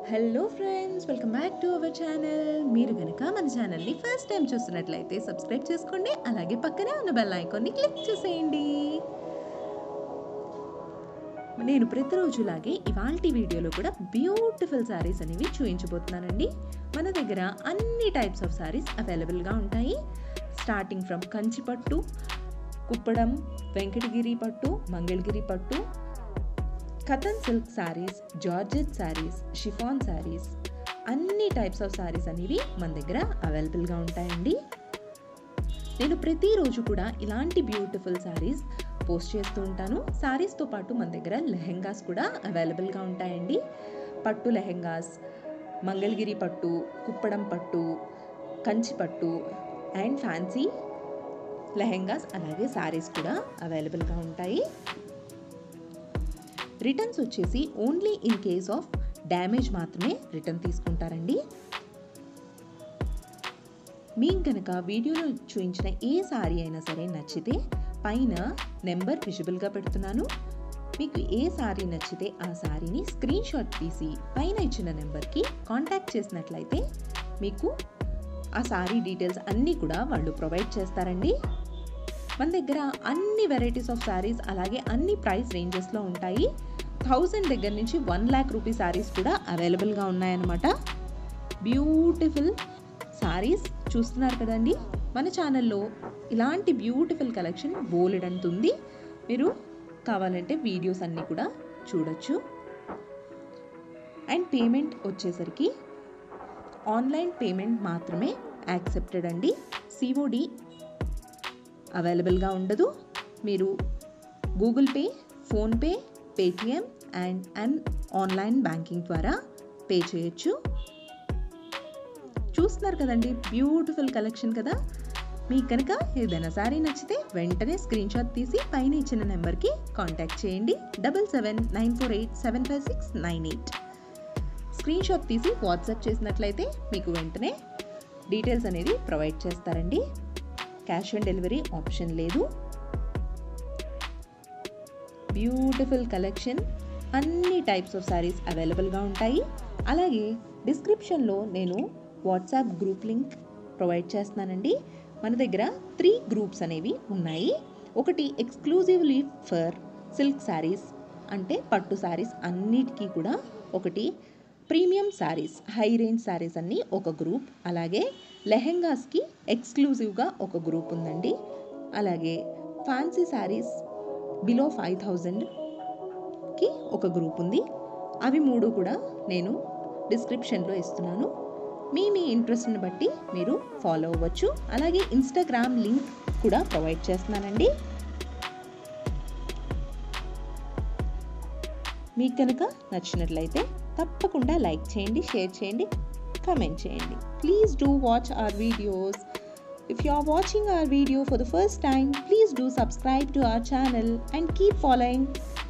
hello friends welcome back to our channel మీరు కనుక మన ఛానల్ని ఫస్ట్ టైం చూస్తున్నట్లయితే సబ్స్క్రైబ్ చేసుకోండి అలాగే పక్కనే ఉన్న బెల్ ఐకాన్ని క్లిక్ చేసేయండి నేను ప్రతిరోజులాగే ఇవాళ వీడియోలో కూడా బ్యూటిఫుల్ శారీస్ అనేవి చూపించబోతున్నానండి మన దగ్గర అన్ని టైప్స్ ఆఫ్ శారీస్ అవైలబుల్గా ఉంటాయి స్టార్టింగ్ ఫ్రమ్ కంచి పట్టు కుప్పడం వెంకటగిరి పట్టు మంగళగిరి పట్టు Katan silk sarees georgette sarees chiffon sarees అన్ని టైప్స్ ఆఫ్ శారీస్ అనేవి మన దగ్గర అవైలబుల్గా ఉంటాయండి నేను ప్రతిరోజు కూడా ఇలాంటి బ్యూటిఫుల్ శారీస్ పోస్ట్ చేస్తూ ఉంటాను శారీస్తో పాటు మన దగ్గర లెహెంగాస్ కూడా అవైలబుల్గా ఉంటాయండి పట్టు లెహెంగాస్ మంగళగిరి పట్టు కుప్పడం పట్టు కంచి పట్టు అండ్ ఫ్యాన్సీ లెహెంగాస్ అలాగే శారీస్ కూడా అవైలబుల్గా ఉంటాయి రిటర్న్స్ వచ్చేసి only in case of damage మాత్రమే రిటర్న్ తీసుకుంటారండి మీకు కనుక వీడియోలో చూపించిన ఏ సారీ అయినా సరే నచ్చితే పైన నెంబర్ విజిబుల్గా పెడుతున్నాను మీకు ఏ సారీ నచ్చితే ఆ సారీని స్క్రీన్ షాట్ తీసి పైన ఇచ్చిన నెంబర్కి కాంటాక్ట్ చేసినట్లయితే మీకు ఆ సారీ డీటెయిల్స్ అన్నీ కూడా వాళ్ళు ప్రొవైడ్ చేస్తారండి మన దగ్గర అన్ని వెరైటీస్ ఆఫ్ శారీస్ అలాగే అన్ని ప్రైస్ రేంజెస్లో ఉంటాయి థౌజండ్ దగ్గర నుంచి వన్ ల్యాక్ రూపీ శారీస్ కూడా అవైలబుల్గా ఉన్నాయన్నమాట బ్యూటిఫుల్ శారీస్ చూస్తున్నారు కదండి మన ఛానల్లో ఇలాంటి బ్యూటిఫుల్ కలెక్షన్ బోలెడంత ఉంది మీరు కావాలంటే వీడియోస్ అన్నీ కూడా చూడొచ్చు అండ్ పేమెంట్ వచ్చేసరికి ఆన్లైన్ పేమెంట్ మాత్రమే యాక్సెప్టెడ్ అండి సిఓడి అవైలబుల్గా ఉండదు మీరు Google Pay PhonePe Paytm and and online banking ద్వారా పే చేయొచ్చు చూస్తున్నారు కదండి బ్యూటిఫుల్ కలెక్షన్ కదా మీకు కనుక ఏదైనా సారీ నచ్చితే వెంటనే స్క్రీన్ షాట్ తీసి పైన ఇచ్చిన నెంబర్కి కాంటాక్ట్ చేయండి double seven nine four eight seven five six nine eight screenshot తీసి వాట్సాప్ చేసినట్లయితే మీకు వెంటనే డీటెయిల్స్ అనేది ప్రొవైడ్ చేస్తారండి క్యాష్ ఆన్ డెలివరీ ఆప్షన్ లేదు బ్యూటిఫుల్ కలెక్షన్ అన్ని టైప్స్ ఆఫ్ శారీస్ అవైలబుల్గా ఉంటాయి అలాగే డిస్క్రిప్షన్లో నేను వాట్సాప్ గ్రూప్ లింక్ ప్రొవైడ్ చేస్తున్నానండి మన దగ్గర త్రీ గ్రూప్స్ అనేవి ఉన్నాయి ఒకటి ఎక్స్క్లూజివ్లీ ఫర్ సిల్క్ శారీస్ అంటే పట్టు శారీస్ అన్నిటికీ కూడా ఒకటి premium sarees high range sarees అన్నీ ఒక గ్రూప్ అలాగే లెహెంగాస్కి ఎక్స్క్లూజివ్గా ఒక గ్రూప్ ఉందండి అలాగే ఫ్యాన్సీ శారీస్ బిలో ఫైవ్ థౌజండ్కి ఒక గ్రూప్ ఉంది అవి మూడు కూడా నేను డిస్క్రిప్షన్లో ఇస్తున్నాను మీ మీ ఇంట్రెస్ట్ని బట్టి మీరు ఫాలో అవ్వచ్చు అలాగే ఇన్స్టాగ్రామ్ లింక్ కూడా ప్రొవైడ్ చేస్తున్నానండి మీకు కనుక నచ్చినట్లయితే తప్పకుండా లైక్ చేయండి షేర్ చేయండి కమెంట్ చేయండి please do watch our videos If you are watching our video for the first time, please do subscribe to our channel and keep following